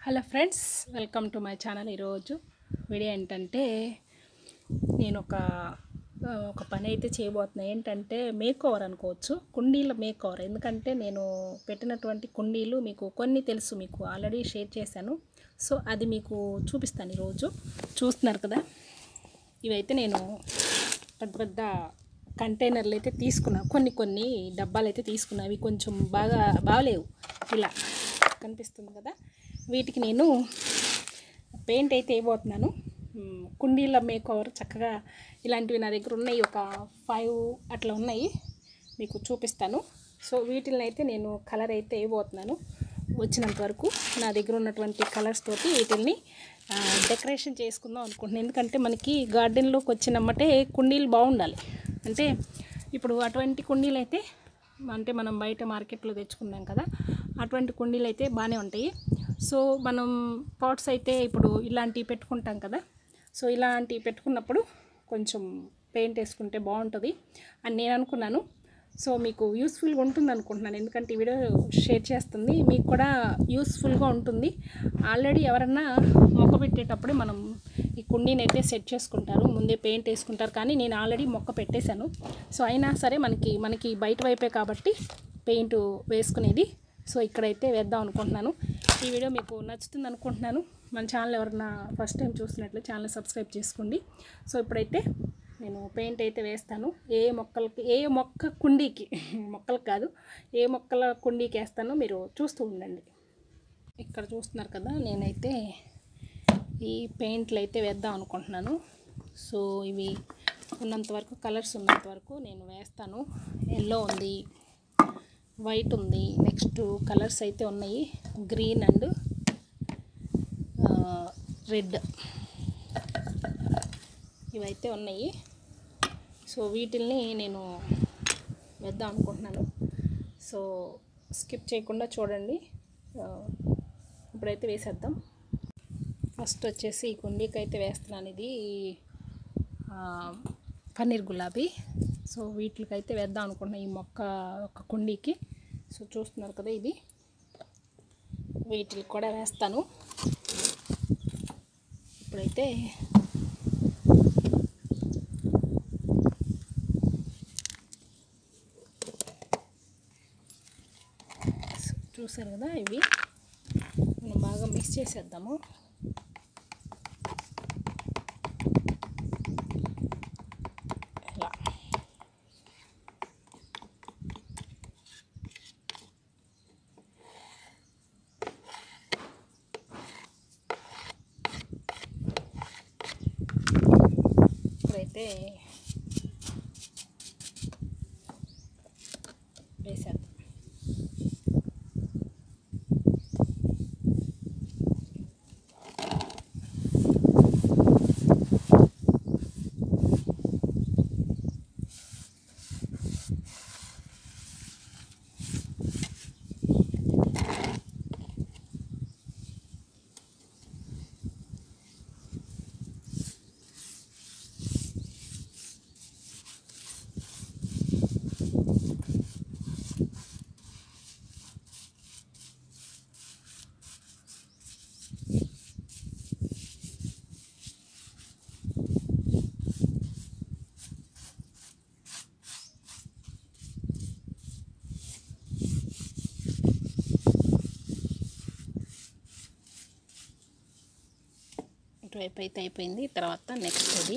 hello friends welcome to my channel ఈరోజు video ఏంటంటే నేను ఒక ఆ, ఒక పని అయితే చేయబోతున్నా ఏంటంటే మేక్ ఓవర్ అనుకోవచ్చు కుండీల మేక్ ఓవర్ ఎందుకంటే నేను పెట్టినటువంటి కుండీలు మీకు కొన్ని తెలుసు మీకు ఆల్రెడీ షేర్ చేశాను సో అది మీకు చూపిస్తాను ఈరోజు చూస్తున్నారు కదా ఇవైతే నేను పెద్ద పెద్ద కంటైనర్లు అయితే తీసుకున్నాను కొన్ని కొన్ని డబ్బాలు అయితే తీసుకున్నా అవి కొంచెం బాగా బాగలేవు ఇలా కనిపిస్తుంది కదా వీటికి నేను పెయింట్ అయితే వేయబోతున్నాను మ్, కుండీల మేక్ ఓవర్ చక్కగా ఇలాంటివి నా దగ్గర ఉన్నాయి ఒక ఫైవ్ అట్లా ఉన్నాయి మీకు చూపిస్తాను సో వీటిని అయితే నేను కలర్ అయితే వేయబోతున్నాను వచ్చినంత వరకు నా దగ్గర ఉన్నటువంటి కలర్స్ తోటి వీటిని ఆ, డెకరేషన్ చేసుకుందాం అనుకుంటున్నాను ఎందుకంటే మనకి గార్డెన్లోకి వచ్చినమ్మటే కుండీలు బాగుండాలి అంటే ఇప్పుడు అటువంటి కుండీలు అయితే అంటే మనం బయట మార్కెట్లో తెచ్చుకున్నాం కదా అటువంటి కుండీలు అయితే బాగానే ఉంటాయి సో మనం పాట్స్ అయితే ఇప్పుడు ఇలాంటివి పెట్టుకుంటాం కదా సో ఇలాంటివి పెట్టుకున్నప్పుడు కొంచెం పెయింట్ వేసుకుంటే బాగుంటుంది అని నేను అనుకున్నాను సో మీకు యూస్ఫుల్గా ఉంటుంది అనుకుంటున్నాను ఎందుకంటే ఈ వీడియో షేర్ చేస్తుంది మీకు కూడా యూస్ఫుల్గా ఉంటుంది ఆల్రెడీ ఎవరన్నా మొక్క పెట్టేటప్పుడు మనం ఈ కుండీని అయితే సెట్ చేసుకుంటారు ముందే పెయింట్ వేసుకుంటారు కానీ నేను ఆల్రెడీ మొక్క పెట్టేశాను సో అయినా సరే మనకి మనకి బయట వైపే కాబట్టి పెయింట్ వేసుకునేది సో ఇక్కడైతే వేద్దాం అనుకుంటున్నాను ఈ వీడియో మీకు నచ్చుతుంది అనుకుంటున్నాను మన ఛానల్ ఎవరన్నా ఫస్ట్ టైం చూస్తున్నట్లు ఛానల్ సబ్స్క్రైబ్ చేసుకోండి సో ఇప్పుడైతే నేను పెయింట్ అయితే వేస్తాను ఏ మొక్కలకి ఏ మొక్క కుండీకి మొక్కలకు కాదు ఏ మొక్కల కుండీకి వేస్తానో మీరు చూస్తూ ఉండండి ఇక్కడ చూస్తున్నారు కదా నేనైతే ఈ పెయింట్లు అయితే వేద్దాం అనుకుంటున్నాను సో ఇవి ఉన్నంత వరకు కలర్స్ ఉన్నంత వరకు నేను వేస్తాను ఎల్లో ఉంది వైట్ ఉంది నెక్స్ట్ కలర్స్ అయితే ఉన్నాయి గ్రీన్ అండ్ రెడ్ ఇవైతే ఉన్నాయి సో వీటిల్ని నేను వేద్దాం అనుకుంటున్నాను సో స్కిప్ చేయకుండా చూడండి ఆ, ఇప్పుడైతే వేసేద్దాం ఫస్ట్ వచ్చేసి ఈ కుండీకి అయితే వేస్తున్నాను ఇది ఆ, పన్నీర్ గులాబీ సో వీటికి అయితే వేద్దాం అనుకుంటున్నాను ఈ మొక్క ఒక కుండీకి సో చూస్తున్నారు కదా ఇది వీటికి కూడా వేస్తాను ఇప్పుడైతే చూసారు కదా ఇవి మనం బాగా మిక్స్ చేసేద్దాము ఇలా ఇప్పుడైతే వేసేద్దాం ఇటువైపు అయితే అయిపోయింది తర్వాత నెక్స్ట్ అది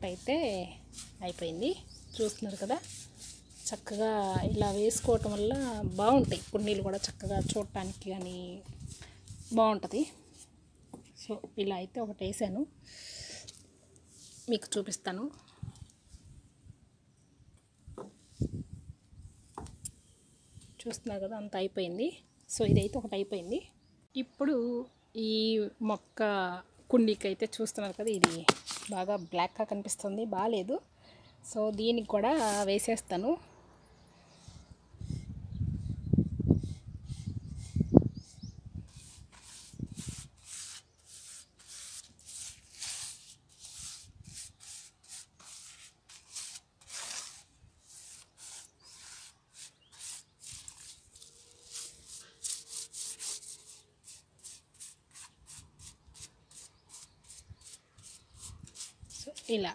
ఒకటైతే అయిపోయింది చూస్తున్నారు కదా చక్కగా ఇలా వేసుకోవటం వల్ల బాగుంటాయి కుండీలు కూడా చక్కగా చూడటానికి కానీ బాగుంటుంది సో ఇలా అయితే ఒకటి వేసాను మీకు చూపిస్తాను చూస్తున్నారు కదా అంత అయిపోయింది సో ఇదైతే ఒకటి అయిపోయింది ఇప్పుడు ఈ మొక్క కుండీకి అయితే చూస్తున్నారు కదా ఇది బాగా బ్లాక్గా కనిపిస్తుంది బాగాలేదు సో దీనికి కూడా వేసేస్తాను సో ఇలా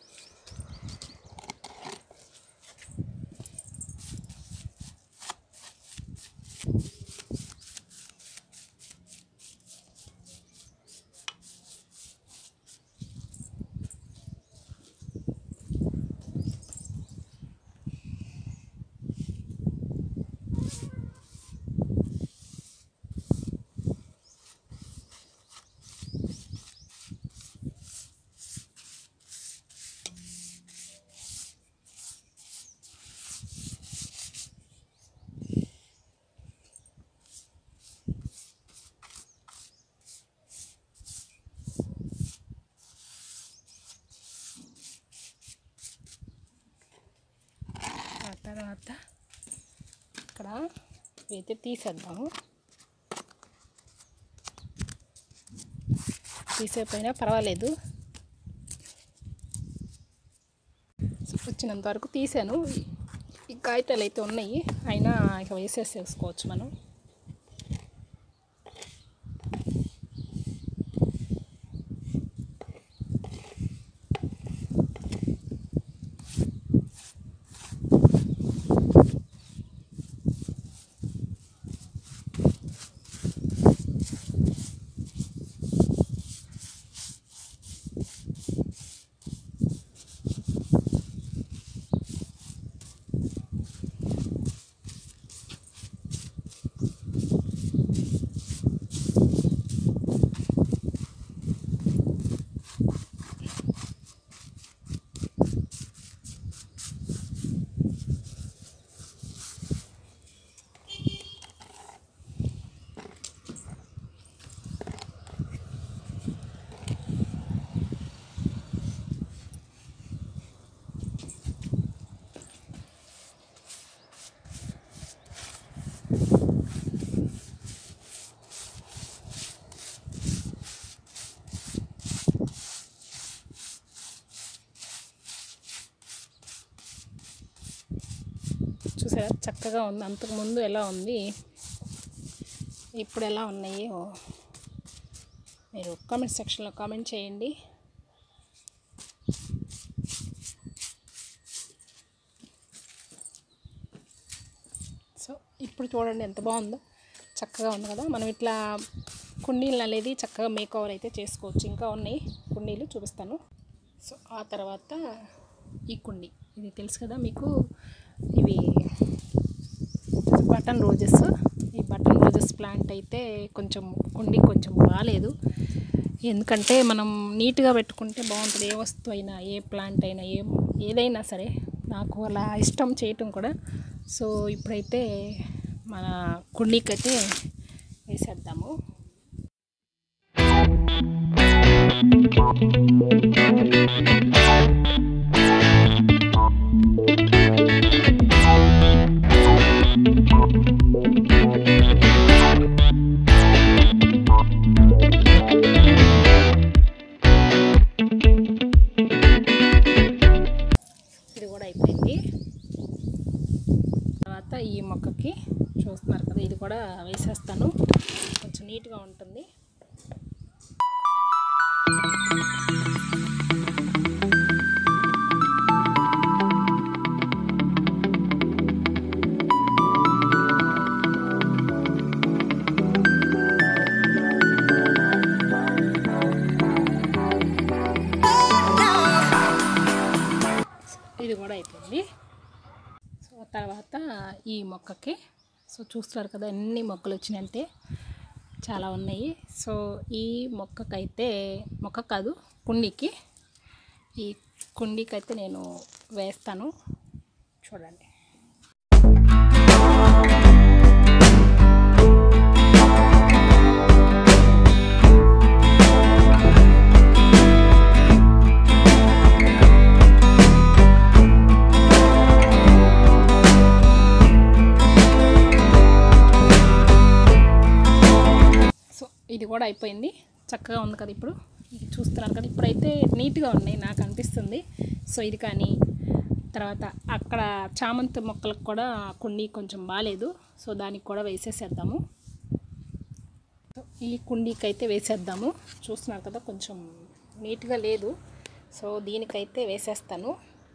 ఆ తర్వాత ఇక్కడ అయితే తీసేద్దాము తీసేపోయినా పర్వాలేదు సో వచ్చినంత వరకు తీసాను ఈ కాగితాలు అయితే ఉన్నాయి అయినా ఇక వేసేసేసుకోవచ్చు మనం చూసారా చక్కగా ఉంది అంతకుముందు ఎలా ఉంది ఇప్పుడు ఎలా ఉన్నాయో మీరు కామెంట్ సెక్షన్లో కామెంట్ చేయండి సో ఇప్పుడు చూడండి ఎంత బాగుందో చక్కగా ఉంది కదా మనం ఇట్లా కుండీలు అనేది చక్కగా మేక్ ఓవర్ అయితే చేసుకోవచ్చు ఇంకా ఉన్నాయి కుండీలు చూపిస్తాను సో ఆ తర్వాత ఈ కుండీ ఇది తెలుసు కదా మీకు ఇవి బటన్ రోజెస్ ఈ బటన్ రోజెస్ ప్లాంట్ అయితే కొంచెం కుండీ కొంచెం బాగాలేదు ఎందుకంటే మనం నీట్గా పెట్టుకుంటే బాగుంటుంది ఏ వస్తువు అయినా ఏ ప్లాంట్ అయినా ఏ ఏదైనా సరే నాకు అలా ఇష్టం చేయటం కూడా సో ఇప్పుడైతే మన కుండీకి అయితే వేసేద్దాము ఇది కూడా అయిపోయింది తర్వాత ఈ మొక్కకి చూస్తున్నారు కదా ఇది కూడా వేసేస్తాను కొంచెం నీట్గా ఉంటుంది కూడా అయిపోయింది సో తర్వాత ఈ మొక్కకి సో చూస్తున్నారు కదా ఎన్ని మొక్కలు వచ్చినాయంటే చాలా ఉన్నాయి సో ఈ మొక్కకైతే మొక్క కాదు కుండీకి ఈ కుండీకి అయితే నేను వేస్తాను చూడండి సో ఇది కూడా అయిపోయింది చక్కగా ఉంది కదా ఇప్పుడు ఇది చూస్తున్నారు కదా ఇప్పుడైతే నీట్గా ఉన్నాయి నాకు అనిపిస్తుంది సో ఇది కానీ తర్వాత అక్కడ చామంతి మొక్కలకు కూడా కుండీ కొంచెం బాగాలేదు సో దానికి కూడా వేసేసేద్దాము సో ఈ కుండీకి అయితే వేసేద్దాము చూస్తున్నారు కదా కొంచెం నీట్గా లేదు సో దీనికైతే వేసేస్తాను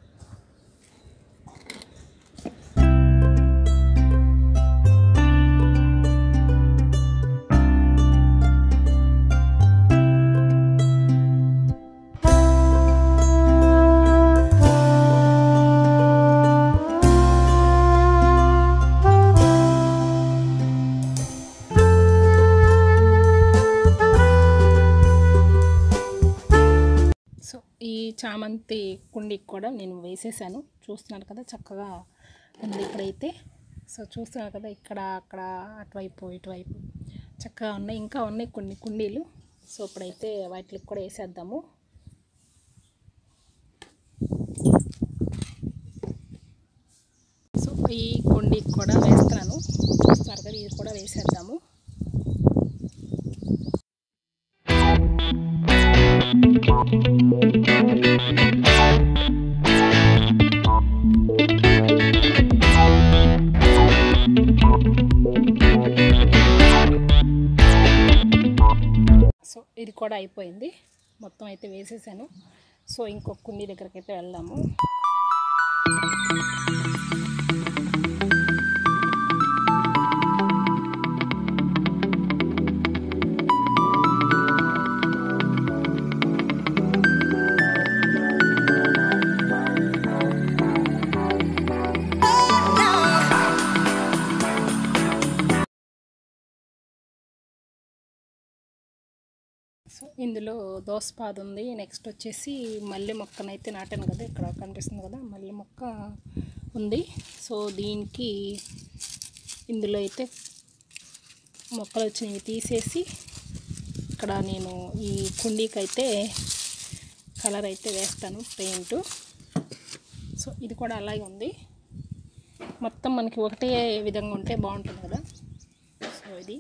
సో ఈ చామంతి కుండీకి కూడా నేను వేసేసాను చూస్తున్నారు కదా చక్కగా ఉంది ఇక్కడైతే సో చూస్తున్నారు కదా ఇక్కడ అక్కడ అటువైపు ఇటువైపు చక్కగా ఉన్నాయి ఇంకా ఉన్నాయి కొన్ని కుండీలు సో ఇప్పుడైతే వాటికి కూడా వేసేద్దాము సో ఈ కుండీకి కూడా వేస్తున్నాను చూస్తున్నారు కదా ఇది కూడా వేసేద్దాము సో ఇది కూడా అయిపోయింది మొత్తం అయితే వేసేసాను సో ఇంకొక కుండీ దగ్గరికి అయితే వెళ్దాము సో ఇందులో దోసపాద ఉంది నెక్స్ట్ వచ్చేసి మల్లె మొక్కనైతే నాటాను కదా ఇక్కడ కనిపిస్తుంది కదా మల్లె మొక్క ఉంది సో దీనికి ఇందులో అయితే మొక్కలు వచ్చినవి తీసేసి ఇక్కడ నేను ఈ కుండీకి అయితే కలర్ అయితే వేస్తాను పెయింట్ సో ఇది కూడా అలాగే ఉంది మొత్తం మనకి ఒకటే విధంగా ఉంటే బాగుంటుంది కదా సో ఇది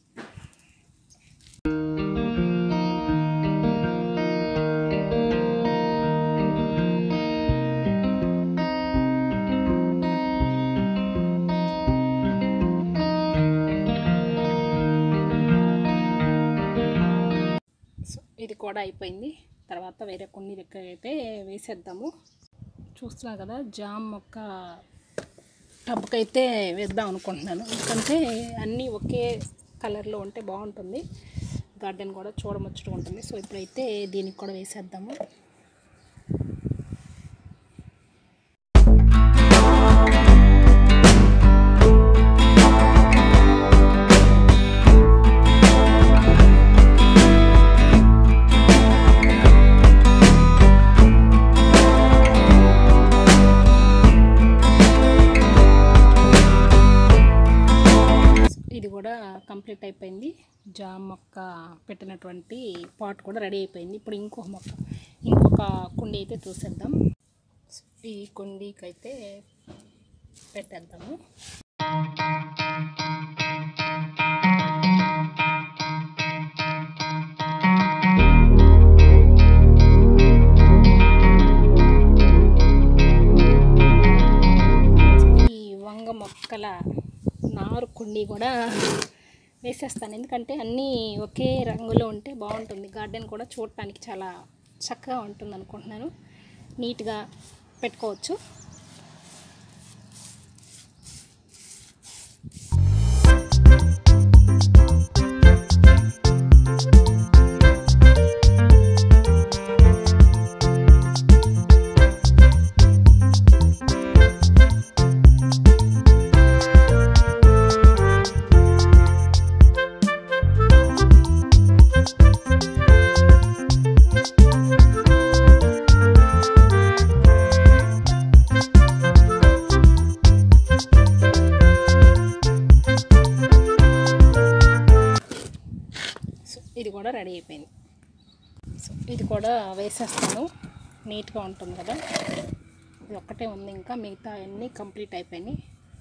సో ఇది కూడా అయిపోయింది తర్వాత వేరే కొన్ని దగ్గర అయితే వేసేద్దాము చూస్తున్నా కదా జామ్ మొక్క టబ్కి అయితే వేద్దాం అనుకుంటున్నాను ఎందుకంటే అన్నీ ఒకే కలర్లో ఉంటే బాగుంటుంది గార్డెన్ కూడా చూడముచ్చటగా ఉంటుంది సో ఇప్పుడైతే దీనికి కూడా వేసేద్దాము ఇది కూడా కంప్లీట్ అయిపోయింది జామ్ మొక్క పెట్టినటువంటి పాట్ కూడా రెడీ అయిపోయింది ఇప్పుడు ఇంకొక మొక్క ఇంకొక కుండీ అయితే చూసేద్దాం ఈ కుండీకి అయితే పెట్టేద్దాము ఈ వంగ మొక్కల నారు కుండీ కూడా వేసేస్తాను ఎందుకంటే అన్నీ ఒకే రంగులో ఉంటే బాగుంటుంది గార్డెన్ కూడా చూడటానికి చాలా చక్కగా ఉంటుంది అనుకుంటున్నాను నీట్గా పెట్టుకోవచ్చు కూడా రెడీ అయిపోయింది సో ఇది కూడా వేసేస్తాను నీట్గా ఉంటుంది కదా ఇది ఒక్కటే ఉంది ఇంకా మిగతా అన్నీ కంప్లీట్ అయిపోయినాయి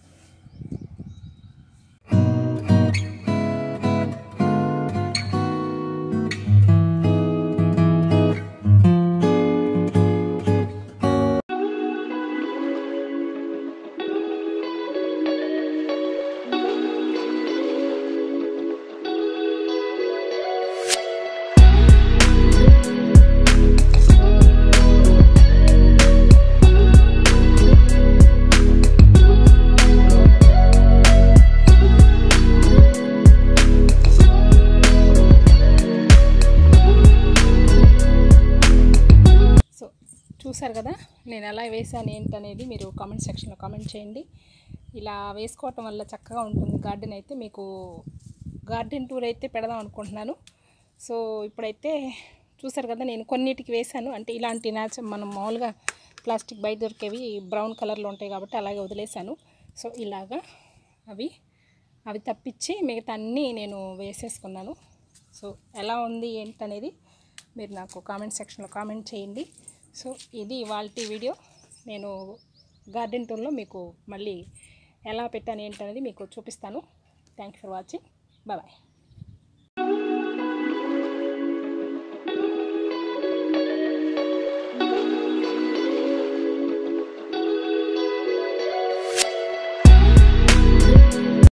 సో చూసారు కదా నేను ఎలా వేసాను ఏంటనేది మీరు కామెంట్ సెక్షన్లో కామెంట్ చేయండి ఇలా వేసుకోవటం వల్ల చక్కగా ఉంటుంది గార్డెన్ అయితే మీకు గార్డెన్ టూర్ అయితే పెడదాం అనుకుంటున్నాను సో ఇప్పుడైతే చూసారు కదా నేను కొన్నిటికి వేశాను అంటే ఇలాంటి న్యాచ మనం మామూలుగా ప్లాస్టిక్ బయట దొరికేవి బ్రౌన్ కలర్లో ఉంటాయి కాబట్టి అలాగే వదిలేశాను సో ఇలాగా అవి అవి తప్పించి మిగతా అన్నీ నేను వేసేసుకున్నాను సో ఎలా ఉంది ఏంటనేది మీరు నాకు కామెంట్ సెక్షన్లో కామెంట్ చేయండి సో ఇది ఇవాళ వీడియో నేను గార్డెన్ టూర్లో మీకు మళ్ళీ ఎలా పెట్టాను ఏంటనేది మీకు చూపిస్తాను థ్యాంక్ ఫర్ వాచింగ్ బాయ్